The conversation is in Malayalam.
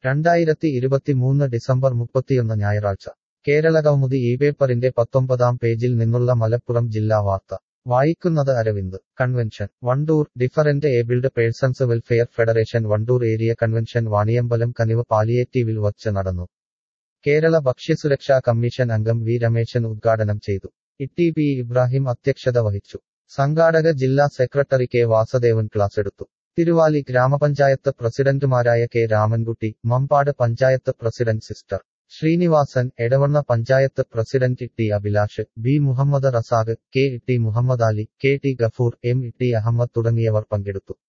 രണ്ടായിരത്തി ഇരുപത്തിമൂന്ന് ഡിസംബർ മുപ്പത്തിയൊന്ന് ഞായറാഴ്ച കേരള കൗമുദി ഈ പേപ്പറിന്റെ പത്തൊമ്പതാം പേജിൽ നിന്നുള്ള മലപ്പുറം ജില്ലാ വാർത്ത വായിക്കുന്നത് Aravind convention Wandoor different abled persons welfare federation Wandoor area convention Vaniyambalam Kanivu പാലിയേറ്റീവിൽ വച്ച് നടന്നു കേരള ഭക്ഷ്യസുരക്ഷാ കമ്മീഷൻ അംഗം വി രമേശൻ ഉദ്ഘാടനം ചെയ്തു ഇ പി ഇബ്രാഹിം അധ്യക്ഷത വഹിച്ചു സംഘാടക ജില്ലാ സെക്രട്ടറി കെ വാസദേവൻ ക്ലാസ് എടുത്തു തിരുവാലി ഗ്രാമപഞ്ചായത്ത് പ്രസിഡന്റുമാരായ K Ramankutty Mampad panchayat president sister Sreenivasan Edavanna panchayat president T Abhilash B Muhammad Razak K T Muhammad Ali K T Gafoor M T Ahammed തുടങ്ങിയവർ പങ്കെടുത്തു